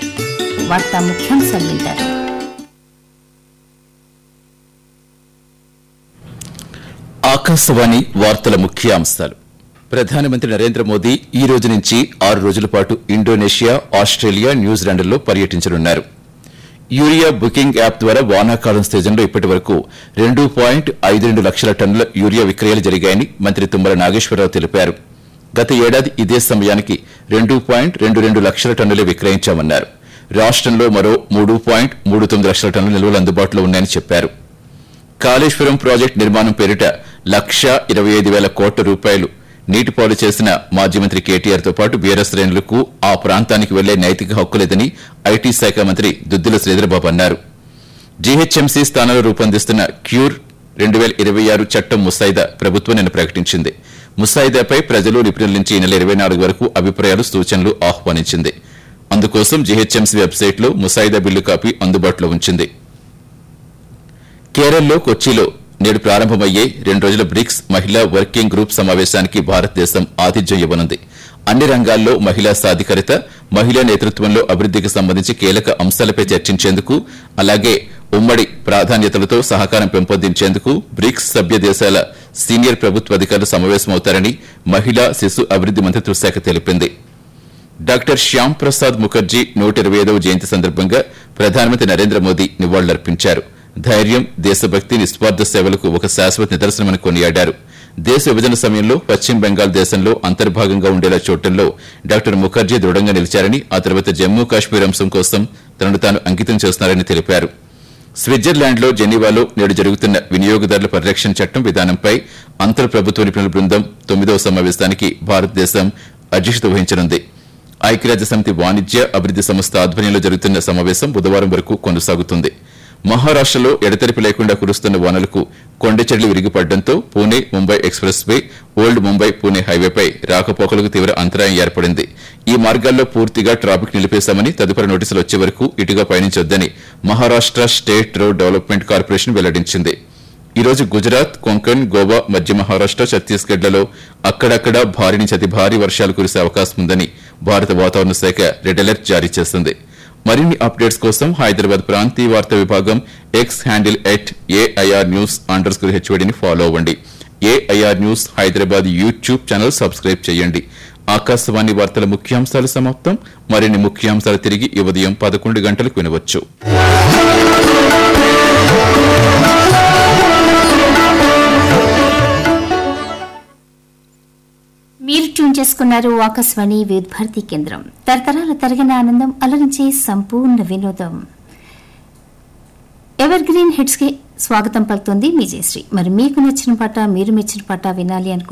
వార్తా ముఖ్యాంశాలు వింటారు ఆకాశవాణి వార్తల ముఖ్యాంశాలు ప్రధానమంత్రి నరేంద్ర మోదీ ఈ రోజు నుంచి ఆరు రోజుల పాటు ఇండోనేషియా ఆస్ట్రేలియా న్యూజిలాండ్లో పర్యటించనున్నారు యూరియా బుకింగ్ యాప్ ద్వారా వానాకాలం సీజన్లో ఇప్పటి వరకు రెండు పాయింట్ ఐదు రెండు లక్షల టన్నుల యూరియా విక్రయాలు జరిగాయని మంత్రి తుమ్మల నాగేశ్వరరావు తెలిపారు గత ఏడాది ఇదే సమయానికి రెండు పాయింట్ రెండు రెండు లక్షల టన్నులే విక్రయించామన్నారు రాష్టంలో మరో మూడు పాయింట్ మూడు తొమ్మిది లక్షల టన్నుల నిల్వలు అందుబాటులో ఉన్నాయని చెప్పారు కాళేశ్వరం ప్రాజెక్టు నిర్మాణం పేరిట లక్ష ఇరవై ఐదు వేల కోట్ల రూపాయలు నీటిపాలు చేసిన మాజీ మంత్రి కేటీఆర్ తో పాటు బీఆర్ఎస్ శ్రేణులకు ఆ ప్రాంతానికి వెళ్లే నైతిక హక్కు లేదని ఐటీ శాఖ మంత్రి దుద్దిల శ్రీధరబాబు అన్నారు జీహెచ్ఎంసీ స్థానంలో రూపొందిస్తున్న క్యూర్ రెండు వేల ఇరవై ఆరు చట్టం ముసాయిదా ప్రభుత్వం నిన్న ప్రకటించింది ముసాయిదాపై ప్రజలు నిపుణుల నుంచి ఈ నెల ఇరవై నాలుగు వరకు అభిప్రాయాలు సూచనలు ఆహ్వానించింది అందుకోసం జీహెచ్ఎంసీ వెబ్సైట్లో ముసాయిదా బిల్లు కాపీ అందుబాటులో ఉంచింది కేరళలో కొచ్చిలో నేడు ప్రారంభమయ్యే రెండు రోజుల బ్రిక్స్ మహిళా వర్కింగ్ గ్రూప్ సమావేశానికి భారతదేశం ఆతిథ్యం ఇవ్వనుంది అన్ని రంగాల్లో మహిళా సాధికారిత మహిళా నేతృత్వంలో అభివృద్దికి సంబంధించి కీలక అంశాలపై చర్చించేందుకు అలాగే ఉమ్మడి ప్రాధాన్యతలతో సహకారం పెంపొందించేందుకు బ్రిక్స్ సభ్య దేశాల సీనియర్ ప్రభుత్వ అధికారులు సమావేశమవుతారని మహిళా శిశు అభివృద్ది మంత్రిత్వ శాఖ తెలిపింది డాక్టర్ శ్యామ్ ప్రసాద్ ముఖర్జీ నూట ఇరవై ఐదవ జయంతి సందర్భంగా ప్రధానమంత్రి నరేంద్ర మోదీ నివాళులర్పించారు ధైర్యం దేశభక్తి నిస్వార్థ సేవలకు ఒక శాశ్వత నిదర్శనమని కొనియాడారు దేశ విభజన సమయంలో పశ్చిమ బెంగాల్ దేశంలో అంతర్భాగంగా ఉండేలా చూడటంలో డాక్టర్ ముఖర్జీ దృఢంగా నిలిచారని ఆ తర్వాత జమ్మూ కాశ్మీర్ అంశం కోసం తనను తాను అంకితం చేస్తున్నారని తెలిపారు స్విట్జర్లాండ్లో జెనీవాలో నేడు జరుగుతున్న వినియోగదారుల పరిరక్షణ చట్టం విధానంపై అంతర్ ప్రభుత్వ నిపుణుల బృందం తొమ్మిదవ సమావేశానికి భారతదేశం అధ్యక్షత వహించనుంది ఐక్యరాజ్య సమితి వాణిజ్య అభివృద్ది సంస్థ ఆధ్వర్యంలో జరుగుతున్న సమావేశం బుధవారం వరకు కొనసాగుతుంది మహారాష్టలో ఎడతెరిపి లేకుండా కురుస్తున్న వానలకు కొండచెర్లు విరిగిపడడంతో Pune Mumbai expressway old Mumbai Pune హైవేపై రాకపోకలకు తీవ్ర అంతరాయం ఏర్పడింది ఈ మార్గాల్లో పూర్తిగా ట్రాఫిక్ నిలిపేశామని తదుపరి నోటీసులు వచ్చే వరకు ఇటుగా పయనించొద్దని Maharashtra state road development corporation వెల్లడించింది ఈ రోజు గుజరాత్ కొంకణ్ గోవా మధ్య మహారాష్ట ఛత్తీస్గఢ్లలో అక్కడక్కడ భారీ నుంచి అతి భారీ వర్షాలు కురిసే అవకాశం ఉందని భారత వాతావరణ శాఖ రెడ్ అలర్ట్ జారీ చేసింది మరిన్ని అప్డేట్స్ కోసం హైదరాబాద్ ప్రాంతీయ వార్తా విభాగం X handle at AIR news underscore స్కోర్ హెచ్వడిని ఫాలో అవ్వండి AIR news Hyderabad YouTube channel subscribe చేయండి ఆకాశవాణి వార్తల ముఖ్యాంశాలు సమాప్తం మరిన్ని ముఖ్యాంశాలు తిరిగి ఈ ఉదయం పదకొండు గంటలకు వినవచ్చు మీరు ట్యూన్ చేసుకున్నారు ఆకాశవాణి వివిధ భారతి కేంద్రం తరతరాల తరగిన ఆనందం అలరించే సంపూర్ణ వినోదం ఎవర్ గ్రీన్ హిట్స్ కి స్వాగతం పలుకుతోంది మీ జయశ్రీ మరి మీకు నచ్చిన పాట మీరు మెచ్చిన పాట వినాలి అనుకుంటే